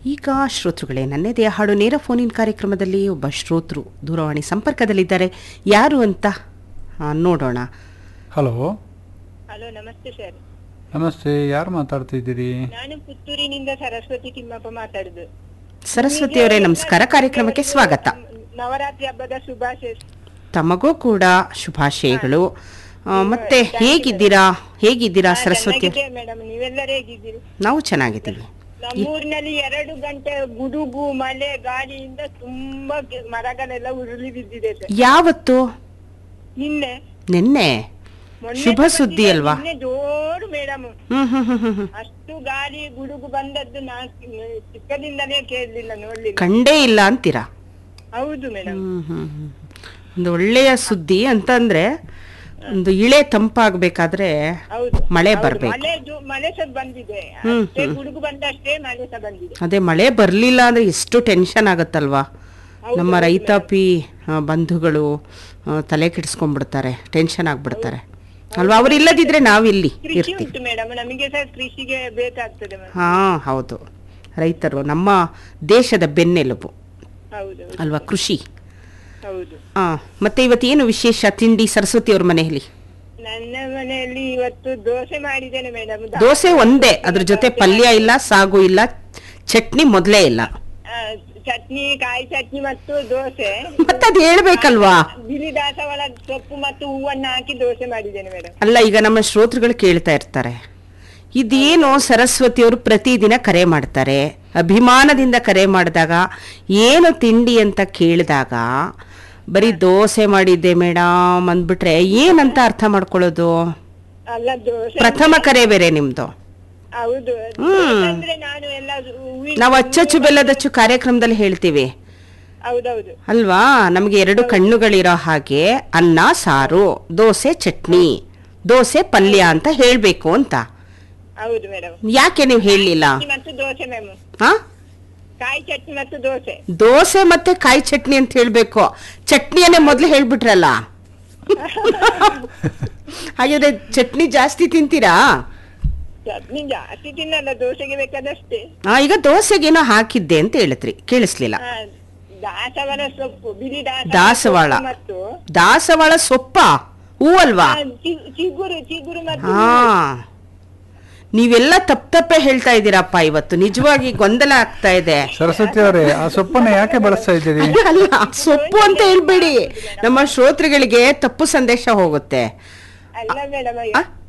ಈಗ ಶ್ರೋತೃಗಳೇ ನನ್ನೆದೆಯ ಹಾಡು ನೇರ ಫೋನಿನ ಕಾರ್ಯಕ್ರಮದಲ್ಲಿ ಒಬ್ಬ ಶ್ರೋತೃ ದೂರವಾಣಿ ಸಂಪರ್ಕದಲ್ಲಿದ್ದಾರೆ ಯಾರು ಅಂತ ಆ, ನೋಡೋಣ ಹಲೋ ಹಲೋ ನಮಸ್ತೆ ಸರ್ ನಮಸ್ತೆ ಯಾರು ಮಾತಾಡ್ತಿದ್ದೀರಿ ನಾನು ಪುತ್ತೂರಿನಿಂದ ಸರಸ್ವತಿ ತಿಮ್ಮಪ್ಪ ಮಾತಾಡುದು ಸರಸ್ವತಿ ಅವರೇ ನಮಸ್ಕಾರ ಕಾರ್ಯಕ್ರಮಕ್ಕೆ ಸ್ವಾಗತ ನವರಾತ್ರಿ ಹಬ್ಬದ ಶುಭಾಶಯ ತಮಗೂ ಕೂಡ ಶುಭಾಶಯಗಳು ಆ, ಮತ್ತೆ ಹೇಗಿದ್ದೀರಾ ಹೇಗಿದ್ದೀರಾ ಸರಸ್ವತಿ ಅವ್ರೆ? ಮೇಡಮ್ ನೀವೆಲ್ಲರೂ ಹೇಗಿದ್ದೀರಿ ನಾವು ಚೆನ್ನಾಗಿದ್ದೀವಿ ನಮ್ಮೂರಿನಲ್ಲಿ ಎರಡು ಗಂಟೆ ಗುಡುಗು ಮಳೆ ಗಾಳಿಯಿಂದ ತುಂಬಾ ಗೆ- ಮರಗಳೆಲ್ಲ ಉರುಳಿ ಬಿದ್ದಿದೆ ಸರ್ ಯಾವತ್ತು ನಿನ್ನೆ ನಿನ್ನೆ ಮೊನ್ನೆ ಶುಭ ತಗೊಂಡಿದ್ದೆ, ಸುದ್ದಿ ಅಲ್ವಾ ನಿನ್ನೆ ಜೋರು ಮೇಡಮ್ ಹ್ಮ್ ಹ್ಮ್ ಹ್ಮ್ ಹ್ಮ್ ಹ್ಮ್. ಅಷ್ಟು ಗಾಳಿ ಗುಡುಗು ಬಂದದ್ದು ನಾನು ಚಿಕ್ಕದಿಂದಲೇ ಕೇಳಲಿಲ್ಲ ನೋಡ್ಲಿಲ್ಲ ಕಂಡೇ ಇಲ್ಲ ಅಂತೀರಾ ಹೌದು ಮೇಡಮ್ ಹ್ಮ್ ಹ್ಮ್ ಹ್ಮ್. ಒಂದು ಒಳ್ಳೆಯ ಸುದ್ದಿ ಅಂತಂದ್ರೆ ಒಂದು ಇಳೆ ತಂಪಾಗ್ಬೇಕಾದ್ರೆ ಹೌದು ಮಳೆ ಹೌದು, ಬರ್ಬೇಕು ಮಳೆ ಜೋ- ಮಳೆ ಸಹ ಬಂದಿದೆ ಹ್ಮ್, ಅಷ್ಟೇ ಗುಡುಗು ಬಂದಷ್ಟೇ ಮಳೆ ಸಹ ಬಂದಿದೆ ಅದೇ ಮಳೆ ಬರ್ಲಿಲ್ಲ ಅಂದ್ರೆ ಎಷ್ಟು ಟೆನ್ಷನ್ ಆಗತ್ತಲ್ವಾ ಹೌದು, ನಮ್ಮ ಹೌದು ರೈತಾಪಿ ಆ, ಬಂಧುಗಳು ಆ, ತಲೆ ಕೆಡಿಸ್ಕೊಂಡ್ಬಿಡ್ತಾರೆ ಟೆನ್ಷನ್ ಆಗ್ಬಿಡ್ತಾರೆ ಅಲ್ವಾ ಅವ್ರು ಇಲ್ಲದಿದ್ರೆ ನಾವಿಲ್ಲಿ ಕೃಷಿ ಇರ್ತೀವಿ ಉಂಟು ಮೇಡಮ್ ನಮಗೆ ಸಹ ಕೃಷಿಗೆ ಬೇಕಾಗ್ತದೆ ಮೇಡಮ್ ಹಾ ಹೌದು ರೈತರು ನಮ್ಮ ದೇಶದ ಬೆನ್ನೆಲುಬು ಹೌದು ಅಲ್ವಾ ಕೃಷಿ ಹೌದು ಆ ಮತ್ತೆ ಇವತ್ತೇನು ವಿಶೇಷ ತಿಂಡಿ ಸರಸ್ವತಿ ಅವ್ರ ಮನೆಯಲ್ಲಿ ನನ್ನ ಮನೆಯಲ್ಲಿ ಇವತ್ತು ದೋಸೆ ಮಾಡಿದ್ದೇನೆ ಮೇಡಮ್ ದೋಸೆ ಒಂದೇ ಅದ್ರ ಜೊತೆ ಪಲ್ಯ ಇಲ್ಲ ಸಾಗು ಇಲ್ಲ ಚಟ್ನಿ ಮೊದಲೇ ಇಲ್ಲ ಚಟ್ನಿ ಕಾಯಿ ಚಟ್ನಿ ಮತ್ತು ದೋಸೆ ಮತ್ತೆ ಅದು ಹೇಳ್ಬೇಕಲ್ವಾ ಬಿಳಿ ದಾಸವಾಳ ಸೊಪ್ಪು ಮತ್ತು ಹೂವನ್ನು ಹಾಕಿ ದೋಸೆ ಮಾಡಿದ್ದೇನೆ ಮೇಡಮ್ ಅಲ್ಲ ಈಗ ನಮ್ಮ ಶ್ರೋತೃಗಳು ಕೇಳ್ತಾ ಇರ್ತಾರೆ ಇದೇನು ಸರಸ್ವತಿ ಅವರು ಪ್ರತಿದಿನ ಕರೆ ಮಾಡ್ತಾರೆ ಅಭಿಮಾನದಿಂದ ಕರೆ ಮಾಡಿದಾಗ ಏನು ತಿಂಡಿ ಅಂತ ಕೇಳಿದಾಗ ಬರೀ ದೋಸೆ ಮಾಡಿದ್ದೆ ಮೇಡಮ್ ಅಂದ್ಬಿಟ್ರೆ ಏನಂತ ಅರ್ಥ ಮಾಡ್ಕೊಳ್ಳೋದು ಅಲ್ಲ ದೋಸೆ ಪ್ರಥಮ ಕರೆ ಬೇರೆ ನಿಮ್ದು ಹೌದು ದೋಸೆ ಅಂದ್ರೆ ನಾನು ಎಲ್ಲ ಹೂವಿನ ನಾವು ಅಚ್ಚಚ್ಚು ಬೆಲ್ಲದಚ್ಚು ಕಾರ್ಯಕ್ರಮದಲ್ಲಿ ಹೇಳ್ತೀವಿ ಹೌದೌದು ಅಲ್ವಾ ನಮಗೆ ಎರಡು ಕಣ್ಣುಗಳಿರೋ ಹಾಗೆ ಅನ್ನ ಸಾರು ದೋಸೆ ಚಟ್ನಿ ದೋಸೆ ಪಲ್ಯ ಅಂತ ಹೇಳ್ಬೇಕು ಅಂತ ಹೌದು ಮೇಡಮ್ ಯಾಕೆ ನೀವು ಹೇಳಲಿಲ್ಲ ಮತ್ತು ದೋಸೆ ಮ್ಯಾಮ್ ಹಾ ಕಾಯಿ ಚಟ್ನಿ ಮತ್ತು ದೋಸೆ ದೋಸೆ ಮತ್ತೆ ಕಾಯಿ ಚಟ್ನಿ ಅಂತ ಹೇಳ್ಬೇಕು ಚಟ್ನಿಯನ್ನೇ ಮೊದ್ಲು ಹೇಳ್ಬಿಟ್ರಲ್ಲ ಹಾಗಾದ್ರೆ ಚಟ್ನಿ ಜಾಸ್ತಿ ತಿಂತೀರಾ ಚಟ್ನಿ ಜಾಸ್ತಿ ತಿನ್ನಲ್ಲ ದೋಸೆಗೆ ಬೇಕಾದಷ್ಟೇ ಆ, ಈಗ ದೋಸೆಗೇನೋ ಹಾಕಿದ್ದೆ ಅಂತ ಹೇಳಿದ್ರಿ ಕೇಳಿಸ್ಲಿಲ್ಲ ಆ, ದಾಸವಾಳ ಸೊಪ್ಪು ಬಿಳಿ ದಾಸವಾಳ. ಸೊಪ್ಪು ಮತ್ತು ದಾಸವಾಳ ಸೊಪ್ಪ ಹೂವಲ್ವಾ ಆ, ಚಿ- ಚಿಗುರು ಚಿಗುರು ಮತ್ತು ಹಾ ನೀವೆಲ್ಲ ತಪ್ಪ ತಪ್ಪೇ ಹೇಳ್ತಾ ಇದ್ದೀರಪ್ಪ ಇವತ್ತು ನಿಜವಾಗಿ ಗೊಂದಲ ಆಗ್ತಾ ಇದೆ ಸರಸ್ವತಿ ಅವರೇ ಆ ಸೊಪ್ಪನ್ನ ಯಾಕೆ ಬಳಸ್ತಾ ಇದ್ದೀರಿ ಅಲ್ಲ ಸೊಪ್ಪು ಅಂತ ಹೇಳ್ಬೇಡಿ ನಮ್ಮ ಶ್ರೋತೃಗಳಿಗೆ ತಪ್ಪು ಸಂದೇಶ ಹೋಗುತ್ತೆ ಅಲ್ಲ ಮೇಡಮ್ ಆ?